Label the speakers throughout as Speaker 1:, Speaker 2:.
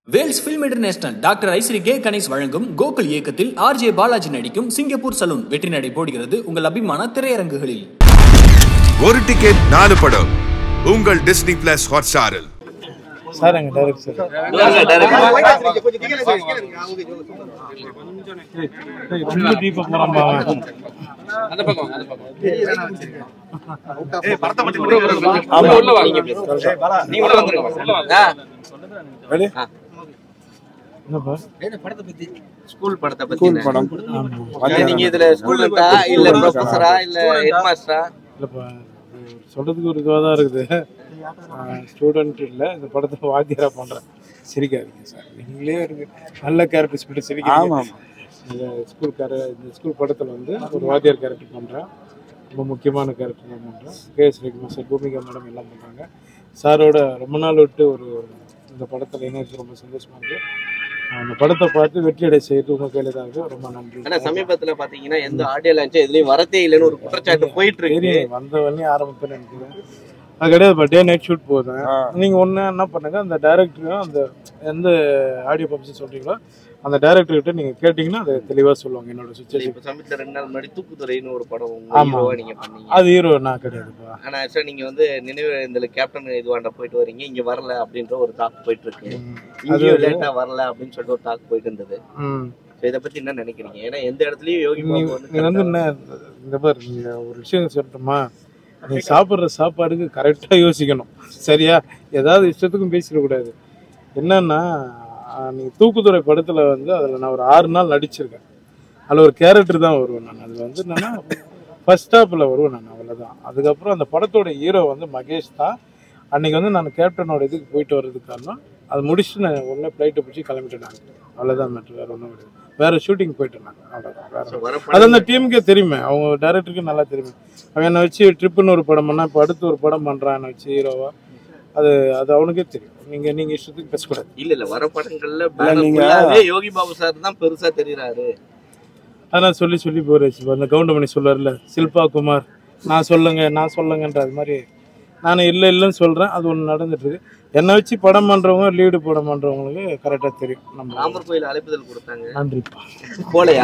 Speaker 1: Wales film international doctor Ishari K Ganesh வழங்கும் கோகுல் இயக்கத்தில் RJ Balaji நடிக்கும் சிங்கப்பூர் சலூன் வெற்றி நடை போடுகிறது உங்கள் அபிமான திரையரங்குகளில்
Speaker 2: ஒரு டிக்கெட் நாலு படம் உங்கள் டிஸ்னி பிளஸ் ஹாட்ஸ்டாரில்
Speaker 3: சார் எங்க டைரக்ட் சார் ரொம்ப டீப்பா போறான்பா அவன். Ready? என்னப்பா
Speaker 4: ஸ்கூல் படத்தை பத்தி
Speaker 3: ஆமா.
Speaker 4: நீங்க இதுல ஸ்டூடெண்டா இல்ல ப்ரொஃபஸரா இல்ல ஹெட் மாஸ்டரா
Speaker 3: இல்லப்பா இது சொல்றதுக்கு ஒரு இதுவாக தான் இருக்குது ஸ்டூடெண்ட் இல்லை இந்த படத்தை வாத்தியாரா பண்றேன் சிரிக்காதீங்க சார் நீங்களே இருக்கு நல்ல கேரக்டர் சொல்லிட்டு சிரிக்காதீங்க இந்த ஸ்கூல் கேர இந்த ஸ்கூல் படத்தில் வந்து ஒரு வாத்தியார் கேரக்டர் பண்ணுறேன் ரொம்ப முக்கியமான கேரக்டர் தான் பண்ணுறேன் KS Ravikumar sir Bhumika madam எல்லாம் பண்ணுறாங்க சாரோட ரொம்ப நாள் விட்டு ஒரு இந்த படத்தில் இணையத்து ரொம்ப சந்தோஷமா இருக்கு அந்த படத்தை பார்த்து வெற்றியடை செய்யறது உங்க கையில தான் இருக்கு ரொம்ப நன்றி
Speaker 4: ஆனா சமீபத்துல பாத்தீங்கன்னா எந்த ஆடியோ லான்ச்சும் எதுலயும் வரதே இல்லைன்னு ஒரு குற்றச்சாட்டு போயிட்டு இருக்கு
Speaker 3: சரி வந்த உடனே ஆரம்பிப்பேன்னு நினைக்கிறேன் அது கிடையாது டே நைட் ஷூட் போதும் நீங்க ஒண்ணு என்ன பண்ணுங்க அந்த டைரக்டரும் அந்த எந்த ஆடியோ பப்ஸ் சொல்றீங்களோ அந்த டைரக்டர் கிட்ட நீங்க கேட்டீங்கன்னா அது தெளிவா சொல்லுவாங்க என்னோட சுச்சுவேஷன்
Speaker 4: இப்ப சமீபத்துல ரெண்டு நாள் முன்னாடி தூக்குத்துறைன்னு ஒரு படம் உங்க
Speaker 3: ஆமா.
Speaker 4: ஹீரோவா நீங்க பண்ணீங்க
Speaker 3: அது ஹீரோ நான் கிடையாதுப்பா
Speaker 4: ஆனா ஆக்சுவலா நீங்க வந்து நினைவு இந்த கேப்டன் இதுவாண்ட போயிட்டு வரீங்க இங்க வரல அப்படின்ற ஒரு டாக் போயிட்டு இருக்கு
Speaker 3: ம்.
Speaker 4: இங்கேயும் லேட்டா வரல அப்படின்னு சொல்லிட்டு ஒரு டாக் போயிட்டு இருந்தது
Speaker 3: ம்.
Speaker 4: So இத பத்தி என்ன நினைக்கிறீங்க ஏன்னா எந்த இடத்துலயும் யோகி
Speaker 3: நீ
Speaker 4: பாபு
Speaker 3: நீ வந்து
Speaker 4: வந்து
Speaker 3: என்ன இந்த பாரு நீங்க ஒரு விஷயம் சொல்லட்டுமா நீ சாப்பிட்ற சாப்பாடுக்கு கரெக்டாக யோசிக்கணும் சரியா ஏதாவது இஷ்டத்துக்கும் பேசிடக்கூடாது என்னன்னா ஆஹ், நீ தூக்குதுறை படத்தில் வந்து அதில் நான் ஒரு ஆறு நாள் நடிச்சிருக்கேன் அதில் ஒரு கேரக்டர் தான் வருவேன் நான் அதில் வந்து என்னன்னா ஃபர்ஸ்ட் ஸ்டாப்பில் வருவேன் நான் அவ்வளோதான் அதுக்கப்புறம் அந்த படத்தோட ஹீரோ வந்து மகேஷ் தான் அன்னைக்கு வந்து நான் கேப்டனோட இதுக்கு போயிட்டு வர்றதுக்கு காரணம் அது முடிச்சுட்டு நான் உடனே ஃப்ளைட்டை பிடிச்சி கிளம்பிட்டேன் நான் அவ்வளோதான் மேட்ரு வேறு ஒன்றும் கிடையாது வேறு ஷூட்டிங் போயிட்டேன் நான் அவ்வளோதான் வேறு
Speaker 4: வர
Speaker 3: அது அந்த டீமுக்கே தெரியுமே அவங்க டைரக்டருக்கு நல்லா தெரியுமே அவன் என்னை வச்சு ட்ரிப்புன்னு ஒரு படம் பண்ணா இப்போ அடுத்து ஒரு படம் பண்ணுறான் என்னை வச்சு ஹீரோவா அது அது அவனுக்கே தெரியும் நீங்கள் நீங்கள் இஷ்டத்துக்கு பேசக்கூடாது
Speaker 4: இல்ல இல்ல வர படங்கள்ல banner full-ஆவே யோகி பாபு சார் தான் பெருசா தெரியறாரு
Speaker 3: அதான் சொல்லி சொல்லி போயிடுச்சு அந்த கவுண்டமணி சொல்லுவார்ல சில்பா குமார் நான் சொல்லுங்க நான் சொல்லுங்கன்ற அது மாதிரி நான் இல்லை இல்லைன்னு சொல்கிறேன் அது ஒன்று நடந்துட்டு இருக்கு என்னை வச்சு படம் பண்ணுறவங்க லீடு படம் பண்ணுறவங்களுக்கு கரெக்டாக தெரியும் நம்ம
Speaker 4: ராமர் கோயில் அழைப்புதல் கொடுத்தாங்க
Speaker 3: நன்றிப்பா
Speaker 4: போலையா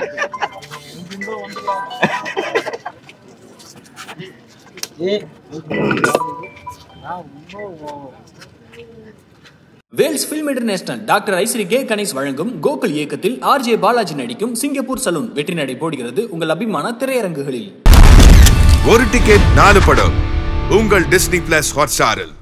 Speaker 1: Vels film international doctor Ishari K Ganesh வழங்கும் கோகுல் இயக்கத்தில் ஆர்ஜே பாலாஜி நடிக்கும் சிங்கப்பூர் சலூன் வெற்றி நடை போடுகிறது உங்கள் அபிமான திரையரங்குகளில்
Speaker 2: ஒரு டிக்கெட் நாலு படம் உங்கள் டிஸ்னி பிளஸ் ஹாட்ஸ்டாரில்